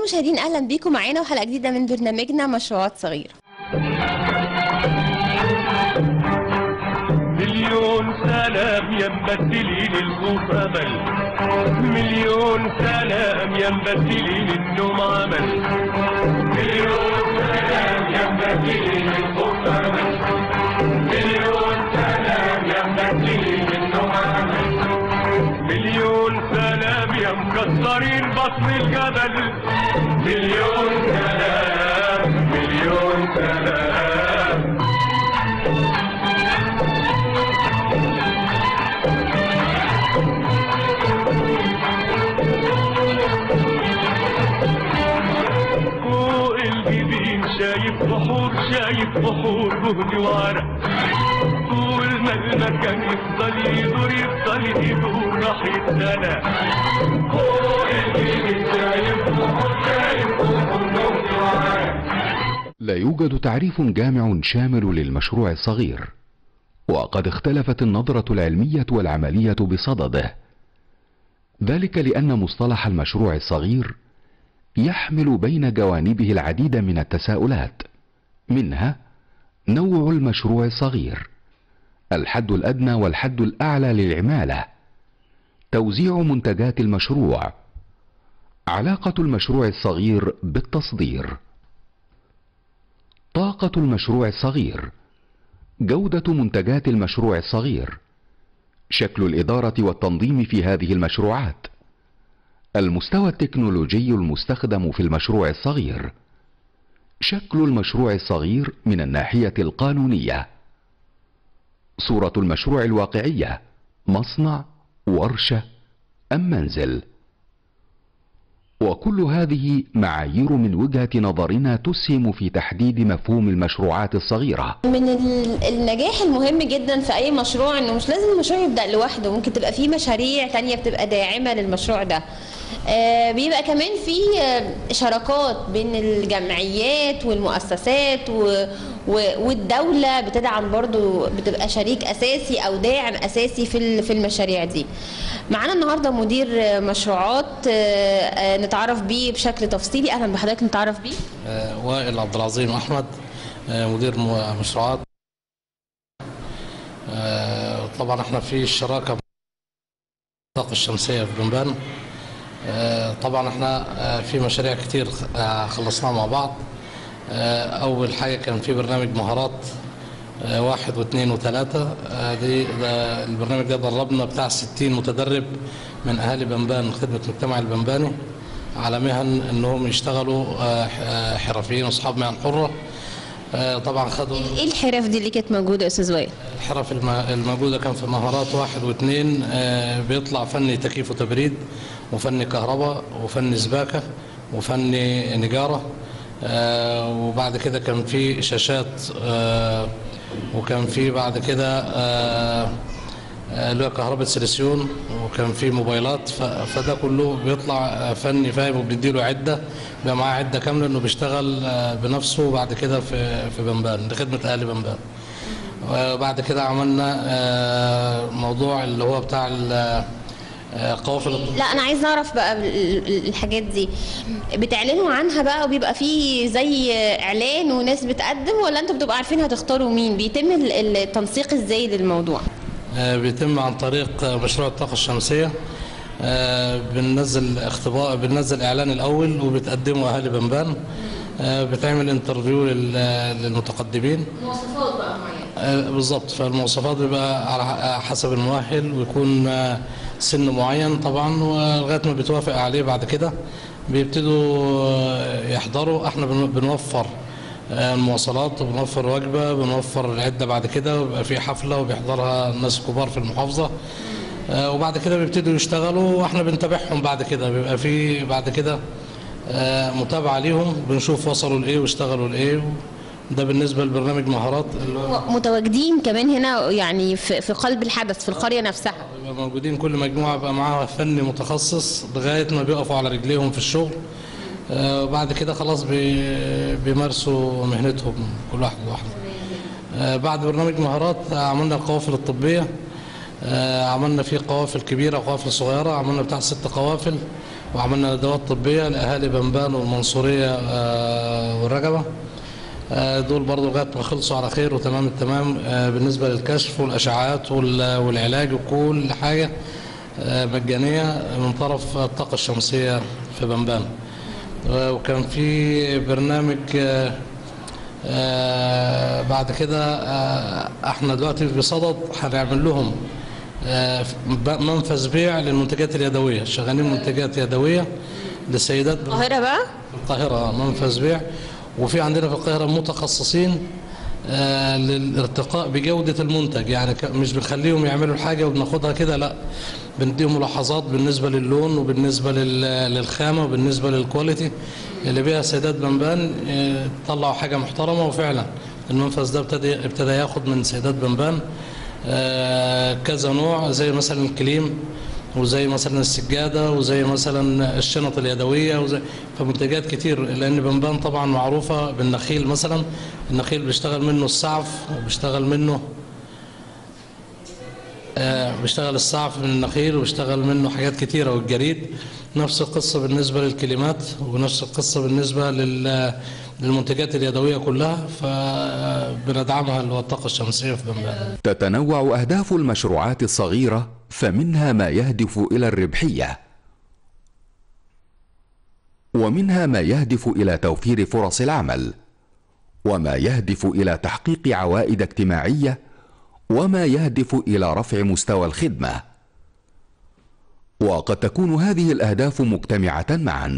المشاهدين اهلا بيكم معانا وحلقه جديده من برنامجنا مشروعات صغيره مليون سلام يا مبدلين الخوف امل مليون سلام يا مبدلين النوم عمل مليون سلام يا مبدلين الخوف امل مليون سلام يا مبدلين النوم عمل مليون سلام يا مكسرين بطن الجبل مليون سلام مليون سلام فوق الجبين شايف بحور شايف بحور جهد وعرق طول ما المكان يفضل يدور يفضل يدور راح يتسنى فوق الجبين شايف بحور شايف بحور جهد وعرق لا يوجد تعريف جامع شامل للمشروع الصغير وقد اختلفت النظرة العلمية والعملية بصدده ذلك لأن مصطلح المشروع الصغير يحمل بين جوانبه العديد من التساؤلات منها نوع المشروع الصغير الحد الأدنى والحد الأعلى للعمالة توزيع منتجات المشروع علاقة المشروع الصغير بالتصدير طاقة المشروع الصغير جودة منتجات المشروع الصغير شكل الإدارة والتنظيم في هذه المشروعات المستوى التكنولوجي المستخدم في المشروع الصغير شكل المشروع الصغير من الناحية القانونية صورة المشروع الواقعية مصنع ورشة أم منزل وكل هذه معايير من وجهة نظرنا تسهم في تحديد مفهوم المشروعات الصغيرة من ال- النجاح المهم جدا في اي مشروع انه مش لازم المشروع يبدا لوحده ممكن تبقى في مشاريع تانية بتبقى داعمه للمشروع ده آه، بيبقى كمان في آه، شراكات بين الجمعيات والمؤسسات و- و- والدولة بتدعم برضو بتبقى شريك أساسي أو داعم أساسي في ال- في المشاريع دي معانا النهاردة مدير آه، مشروعات آه، آه، نتعرف بيه بشكل تفصيلي أهلا بحضرتك نتعرف بيه آه، وائل عبد العظيم احمد آه، مدير م- مشروعات آه، طبعا احنا في الشراكه الطاقه الشمسيه في جنبان آه، طبعا احنا آه، في مشاريع كتير آه، خلصناها مع بعض آه، اول حاجه كان في برنامج مهارات آه، واحد واثنين وثلاثة آه، دي ده البرنامج ده دربنا بتاع 60 متدرب من أهالي بنبان خدمة مجتمع البنباني على مهن إنهم يشتغلوا آه، ح- آه، حرفيين أصحاب مهن حرة آه، طبعا خدوا إيه الحرف دي اللي كانت موجودة يا أستاذ وائل؟ الحرف الم- الموجودة كان في مهارات واحد واثنين آه، بيطلع فني تكييف وتبريد وفني كهرباء وفني سباكة وفني نجارة آه، وبعد كده كان في شاشات آه، وكان في بعد كده آه، آه، اللي هو كهرباء سيليسيون وكان في موبايلات ف- فده كله بيطلع آه، فني فاهم وبنديله عده بيبقى معاه عده كامله انه بيشتغل آه، بنفسه بعد كده في في بنبان لخدمه اهل بنبان وبعد كده عملنا آه، موضوع اللي هو بتاع ال- آه، قوافل الطب لا انا عايز اعرف بقى ال- ال- الحاجات دي بتعلنوا عنها بقى وبيبقى في زي اعلان وناس بتقدم ولا انتوا بتبقوا عارفين هتختاروا مين بيتم ال- التنسيق ازاي للموضوع آه، بيتم عن طريق آه، مشروع الطاقة الشمسية آه، بننزل اختبار بننزل اعلان الاول وبتقدمه اهالي بنبان آه، بتعمل انترفيو لل- للمتقدمين مواصفات بقى معينه آه، بالظبط فالمواصفات بيبقى على حسب المؤهل ويكون آه، سن معين طبعا ولغايه ما بتوافق عليه بعد كده بيبتدوا آه، يحضروا احنا بن- بنوفر آه، المواصلات وبنوفر وجبه بنوفر العده بعد كده وبيبقى في حفله وبيحضرها الناس الكبار في المحافظه آه، وبعد كده بيبتدوا يشتغلوا واحنا بنتابعهم بعد كده بيبقى في بعد كده آه، متابعه ليهم بنشوف وصلوا لايه واشتغلوا لايه ده بالنسبه لبرنامج مهارات اللي هو متواجدين كمان هنا يعني في في قلب الحدث في القريه نفسها بيبقى موجودين كل مجموعة بقى معاها فني متخصص لغاية ما بيقفوا على رجليهم في الشغل آه، وبعد كده خلاص بي- بيمارسوا مهنتهم كل واحد لوحده آه، بعد برنامج مهارات آه، عملنا القوافل الطبية آه، عملنا فيه قوافل كبيرة وقوافل صغيرة عملنا بتاع ست قوافل وعملنا ندوات طبية لأهالي بنبان والمنصورية آه، والرقبة آه، دول برضو لغاية ما خلصوا على خير وتمام التمام آه، بالنسبة للكشف والأشعاعات وال- والعلاج وكل حاجة آه، مجانية من طرف الطاقة الشمسية في بنبان آه، وكان في برنامج آه، آه، بعد كده آه، احنا دلوقتي بصدد هنعمل لهم آه، ب- منفذ بيع للمنتجات اليدويه شغالين منتجات يدويه للسيدات في القاهرة بقى القاهره آه، منفذ بيع وفي عندنا في القاهره متخصصين آه، للارتقاء بجوده المنتج يعني ك- مش بنخليهم يعملوا الحاجه وبناخدها كده لا بنديهم ملاحظات بالنسبه للون وبالنسبه لل- للخامه وبالنسبه للكواليتي اللي بيها سيدات بنبان آه، طلعوا حاجه محترمه وفعلا المنفذ ده ابتدى ابتدى ياخد من سيدات بنبان آه، كذا نوع زي مثلا الكليم وزي مثلا السجاده وزي مثلا الشنط اليدويه وزي فمنتجات كتير لان بنبان طبعا معروفه بالنخيل مثلا النخيل بيشتغل منه السعف وبيشتغل منه آه، بيشتغل السعف من النخيل وبيشتغل منه حاجات كتيرة والجريد نفس القصة بالنسبة للكلمات ونفس القصة بالنسبة لل- للمنتجات اليدوية كلها فبندعمها اللي هو الطاقة الشمسية في بنبان تتنوع أهداف المشروعات الصغيرة فمنها ما يهدف إلى الربحية ومنها ما يهدف إلى توفير فرص العمل وما يهدف إلى تحقيق عوائد اجتماعية وما يهدف إلى رفع مستوى الخدمة وقد تكون هذه الأهداف مجتمعة معا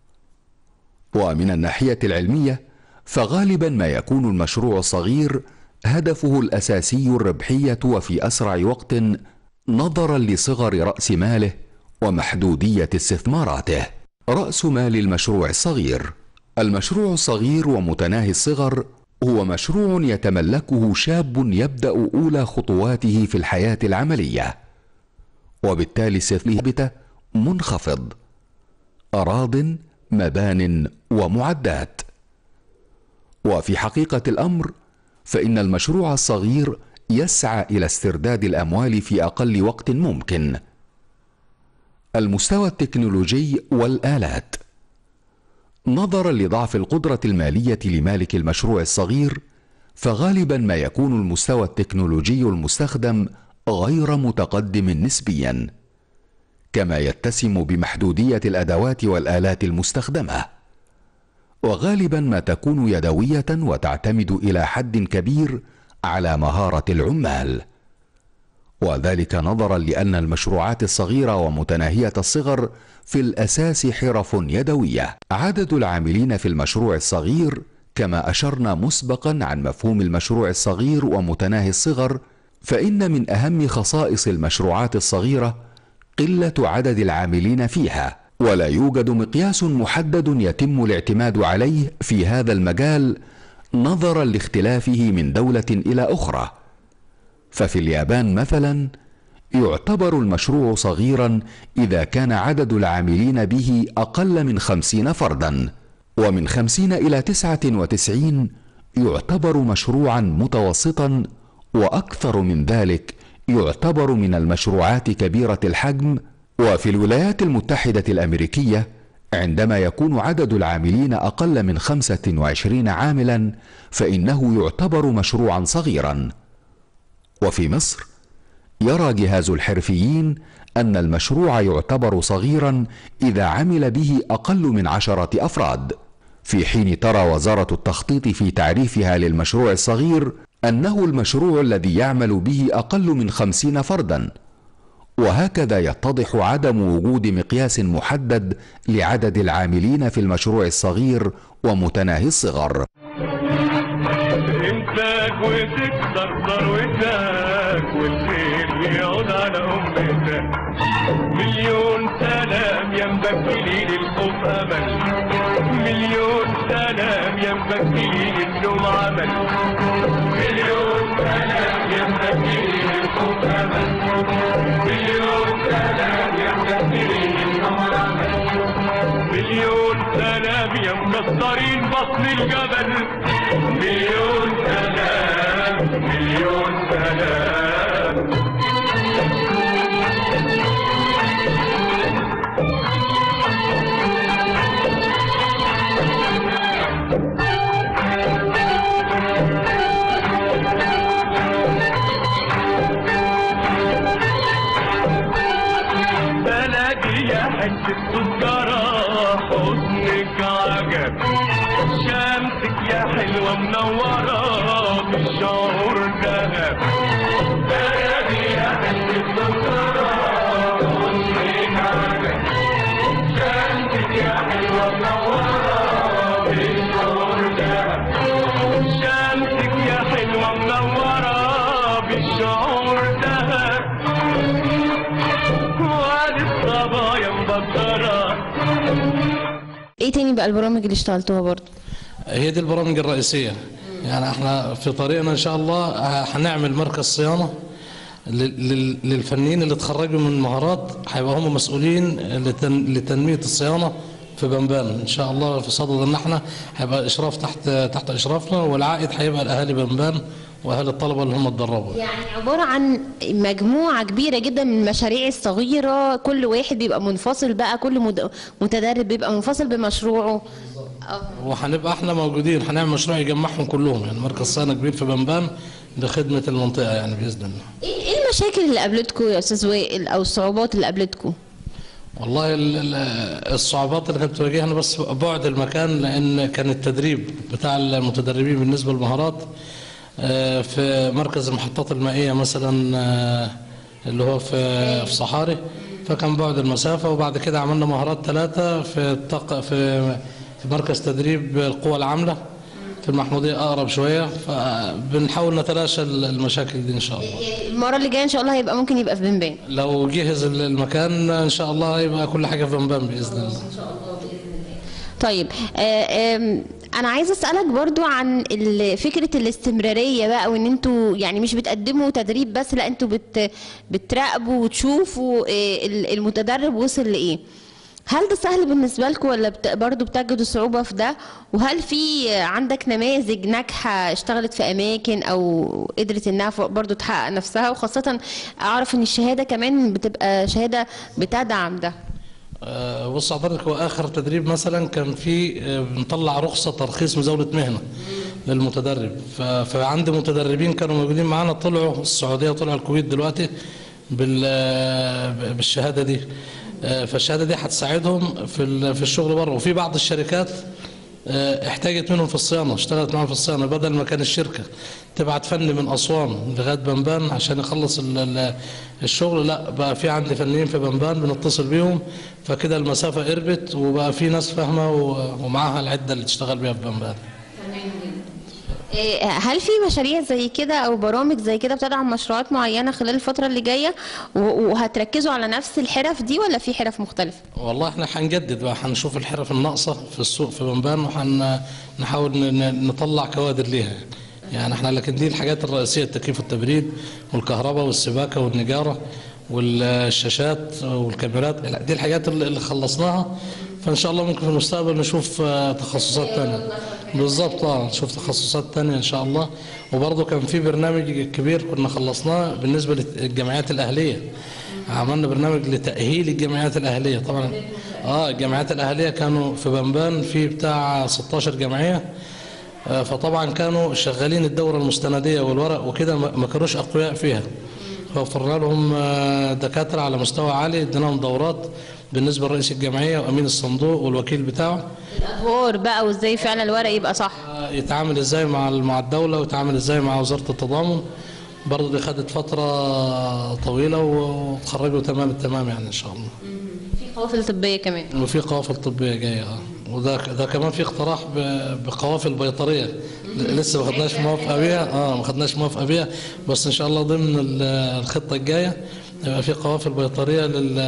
ومن الناحية العلمية فغالبا ما يكون المشروع الصغير هدفه الأساسي الربحية وفي أسرع وقت نظرا لصغر رأس ماله ومحدودية استثماراته. رأس مال المشروع الصغير المشروع الصغير ومتناهي الصغر هو مشروع يتملكه شاب يبدأ أولى خطواته في الحياة العملية وبالتالي استثماره منخفض أراض مبان ومعدات وفي حقيقة الأمر فإن المشروع الصغير يسعى إلى استرداد الأموال في أقل وقت ممكن. المستوى التكنولوجي والآلات نظرا لضعف القدرة المالية لمالك المشروع الصغير فغالبا ما يكون المستوى التكنولوجي المستخدم غير متقدم نسبيا كما يتسم بمحدودية الأدوات والآلات المستخدمة وغالبا ما تكون يدويه وتعتمد الى حد كبير على مهاره العمال وذلك نظرا لان المشروعات الصغيره ومتناهيه الصغر في الاساس حرف يدويه عدد العاملين في المشروع الصغير كما اشرنا مسبقا عن مفهوم المشروع الصغير ومتناهي الصغر فان من اهم خصائص المشروعات الصغيره قله عدد العاملين فيها ولا يوجد مقياس محدد يتم الاعتماد عليه في هذا المجال نظرا لاختلافه من دوله الى اخرى ففي اليابان مثلا يعتبر المشروع صغيرا اذا كان عدد العاملين به اقل من خمسين فردا ومن خمسين الى تسعه وتسعين يعتبر مشروعا متوسطا واكثر من ذلك يعتبر من المشروعات كبيره الحجم وفي الولايات المتحدة الأمريكية عندما يكون عدد العاملين أقل من 25 عاملا فإنه يعتبر مشروعا صغيرا وفي مصر يرى جهاز الحرفيين أن المشروع يعتبر صغيرا إذا عمل به أقل من عشرة أفراد في حين ترى وزارة التخطيط في تعريفها للمشروع الصغير أنه المشروع الذي يعمل به أقل من خمسين فردا وهكذا يتضح عدم وجود مقياس محدد لعدد العاملين في المشروع الصغير ومتناهي الصغر انتاج وتكسر ثروتك والخير يعود على امتك مليون سلام يا مبكلين الخوف امل مليون سلام يا مبكلين النوم عمل مليون سلام يا مبكلين الخوف امل مليون سلام يا مبكلين النوم عمل مليون سلام يا مكسرين بطن الجبل مليون سلام مليون سلام شمسك يا حلوة منورة بالشعور دهب بلدي يا حلوة مسكرة وشك عجب شمسك يا حلوة منورة بالشعور دهب شمسك يا حلوة منورة بالشعور دهب وادي الصبايا مبكرة ايه تاني بقى البرامج اللي اشتغلتوها برضو هي دي البرامج الرئيسية يعني احنا في طريقنا ان شاء الله هنعمل مركز صيانة لل- لل- للفنيين اللي اتخرجوا من مهارات هيبقى هم مسؤولين لتن- لتنمية الصيانة في بنبان ان شاء الله في صدد ان احنا هيبقى اشراف تحت تحت اشرافنا والعائد هيبقى الاهالي بنبان واهالي الطلبه اللي هم اتدربوا يعني عبارة عن مجموعة كبيرة جدا من المشاريع الصغيرة كل واحد بيبقى منفصل بقى كل مد- متدرب بيبقى منفصل بمشروعه اه وهنبقى احنا موجودين هنعمل مشروع يجمعهم كلهم يعني مركز صيانه كبير في بنبان لخدمه المنطقه يعني باذن الله ايه إيه المشاكل اللي قابلتكم يا استاذ وائل او الصعوبات اللي قابلتكم والله ال- ال- الصعوبات اللي كانت بتواجهنا بس بعد المكان لان كان التدريب بتاع المتدربين بالنسبه للمهارات آه، في مركز المحطات المائيه مثلا آه، اللي هو في في صحاري فكان بعد المسافه وبعد كده عملنا مهارات ثلاثه في الطاقه في في مركز تدريب القوى العامله في المحموديه اقرب شويه فبنحاول نتلاشى المشاكل دي ان شاء الله المرة اللي جاية ان شاء الله هيبقى ممكن يبقى في بنبان لو جهز المكان ان شاء الله يبقى كل حاجه في بنبان باذن الله طيب آه، آم، انا عايزه اسالك برضو عن ال- فكره الاستمراريه بقى وان انتوا يعني مش بتقدموا تدريب بس لا انتوا بت بتراقبوا وتشوفوا آه، ال- المتدرب وصل لايه هل ده سهل بالنسبه لكم ولا بت... برضو بتجدوا صعوبه في ده وهل في آه، عندك نماذج ناجحه اشتغلت في اماكن او قدرت انها ف- برضو تحقق نفسها وخاصه اعرف ان الشهاده كمان بتبقى شهاده بتدعم ده آه، بص حضرتك هو اخر تدريب مثلا كان في آه، بنطلع رخصه ترخيص مزاوله مهنه للمتدرب ف- فعندي متدربين كانوا موجودين معانا طلعوا السعوديه وطلعوا الكويت دلوقتي بال- آه، بالشهاده دي آه، فالشهاده دي هتساعدهم في ال- في الشغل بره وفي بعض الشركات آه، احتاجت منهم في الصيانه اشتغلت معاهم في الصيانه بدل ما كان الشركه تبعت فني من اسوان لغايه بنبان عشان يخلص ال- ال- الشغل لا بقى في عندي فنيين في بنبان بنتصل بيهم فكده المسافه قربت وبقى في ناس فاهمه و- ومعاها العده اللي تشتغل بيها في بنبان إيه، هل في مشاريع زي كده او برامج زي كده بتدعم مشروعات معينه خلال الفتره اللي جايه و- وهتركزوا على نفس الحرف دي ولا في حرف مختلفه والله احنا هنجدد بقى هنشوف الحرف الناقصه في السوق في بنبان وهنحاول نطلع كوادر ليها يعني احنا لكن دي الحاجات الرئيسيه التكييف والتبريد والكهرباء والسباكه والنجاره والشاشات والكاميرات لا، دي الحاجات اللي اللي خلصناها فان شاء الله ممكن في المستقبل نشوف آه، تخصصات تانية بالظبط اه نشوف تخصصات تانية ان شاء الله وبرضه كان في برنامج كبير كنا خلصناه بالنسبه للجمعيات الاهليه عملنا برنامج لتأهيل الجمعيات الأهلية طبعا اه الجمعيات الأهلية كانوا في بنبان في بتاع 16 جمعية آه، فطبعا كانوا شغالين الدورة المستندية والورق وكده ما ما كانوش أقوياء فيها فوفرنا لهم آه، دكاترة على مستوى عالي اديناهم دورات بالنسبة لرئيس الجمعية وأمين الصندوق والوكيل بتاعه الادوار بقى وازاي فعلا الورق يبقى صح آه، يتعامل ازاي مع مع الدولة ويتعامل ازاي مع وزارة التضامن برضه دي خدت فترة طويلة وتخرجوا تمام التمام يعني إن شاء الله في قوافل طبيه كمان وفي قوافل طبيه جايه اه وده ده كمان في اقتراح ب- بقوافل بيطريه لسه ما خدناش موافقه بيها اه ما خدناش موافقه بيها بس ان شاء الله ضمن ال- الخطه الجايه يبقى في قوافل بيطريه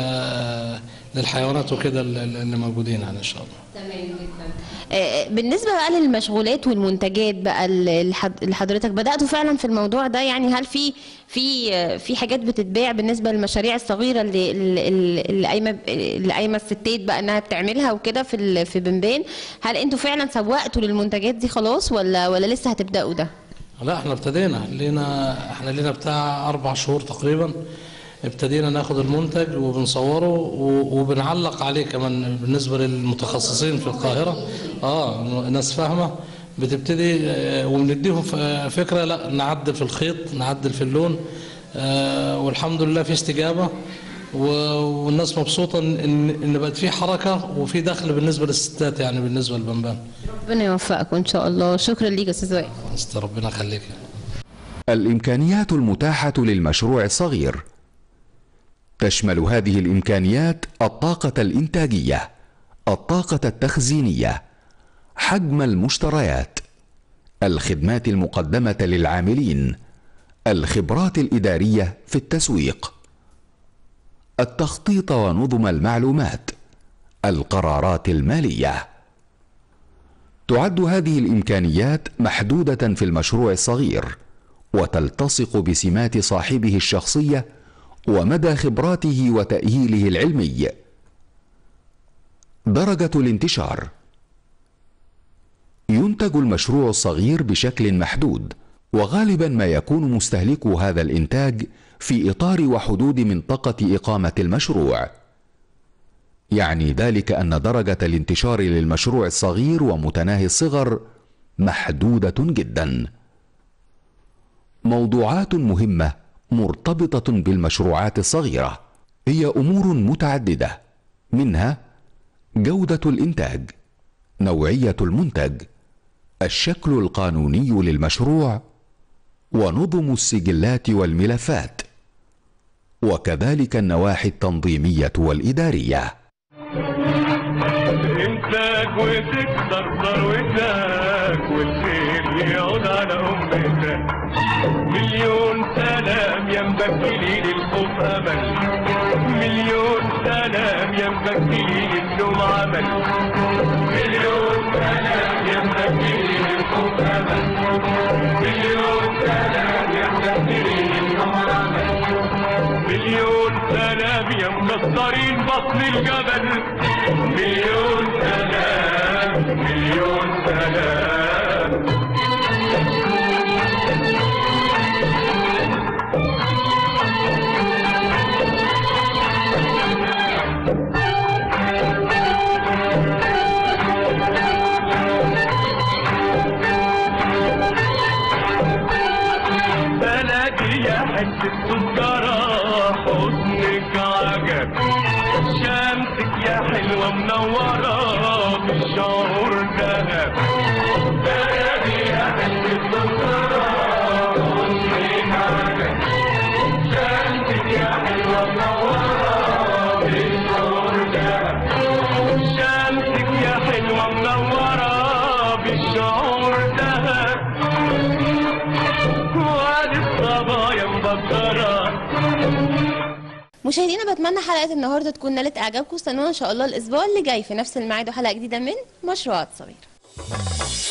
لل للحيوانات وكده اللي اللي موجودين يعني ان شاء الله تمام جدا آه، بالنسبه بقى للمشغولات والمنتجات بقى اللي حض- اللي حضرتك بداتوا فعلا في الموضوع ده يعني هل في في آه، في حاجات بتتباع بالنسبه للمشاريع الصغيره اللي اللي اللي قايمه اللي قايمه الستات بقى انها بتعملها وكده في ال- في بنبان هل انتوا فعلا سوقتوا للمنتجات دي خلاص ولا ولا لسه هتبداوا ده لا احنا ابتدينا لينا احنا لينا بتاع اربع شهور تقريبا ابتدينا ناخد المنتج وبنصوره و- وبنعلق عليه كمان بالنسبه للمتخصصين في القاهره اه ناس فاهمه بتبتدي آه، وبنديهم ف- فكره لا نعدل في الخيط نعدل في اللون آه، والحمد لله في استجابه و- والناس مبسوطه ان ان إن بقت في حركه وفي دخل بالنسبه للستات يعني بالنسبه للبنبان ربنا يوفقكم ان شاء الله شكرا ليك يا استاذ وائل است ربنا يخليك الامكانيات المتاحه للمشروع الصغير تشمل هذه الامكانيات الطاقه الانتاجيه الطاقه التخزينيه حجم المشتريات الخدمات المقدمه للعاملين الخبرات الاداريه في التسويق التخطيط ونظم المعلومات القرارات الماليه تعد هذه الامكانيات محدوده في المشروع الصغير وتلتصق بسمات صاحبه الشخصيه ومدى خبراته وتاهيله العلمي درجه الانتشار ينتج المشروع الصغير بشكل محدود وغالبا ما يكون مستهلكو هذا الانتاج في اطار وحدود منطقه اقامه المشروع يعني ذلك ان درجه الانتشار للمشروع الصغير ومتناهي الصغر محدوده جدا موضوعات مهمه مرتبطه بالمشروعات الصغيره هي امور متعدده منها جوده الانتاج نوعيه المنتج الشكل القانوني للمشروع ونظم السجلات والملفات وكذلك النواحي التنظيميه والاداريه انتاج وتكسر ثروتك والخير يعود على امتك مليون سلام يا مبكلين الخوف امل مليون سلام يا مبكلين النوم عمل مليون سلام يا مبكلين الخوف امل مليون سلام يا مبكلين النوم عمل مليون سلام يا مكسرين بطن الجبل مليون سلام مليون سلام بلدي يا حتة سكرة حضنك عجب شمسك يا حلوة منورة بالشعور دهب بلدي يا حتة سكرة حضنك عجب شمسك يا حلوة منورة بالشعور دهب شمسك يا حلوة منورة بالشعور دهب وادي الصبايا مبكرة مشاهدينا بتمنى حلقه النهارده تكون نالت اعجابكم استنونا ان شاء الله الاسبوع اللي جاي في نفس الميعاد وحلقه جديده من مشروعات صغيره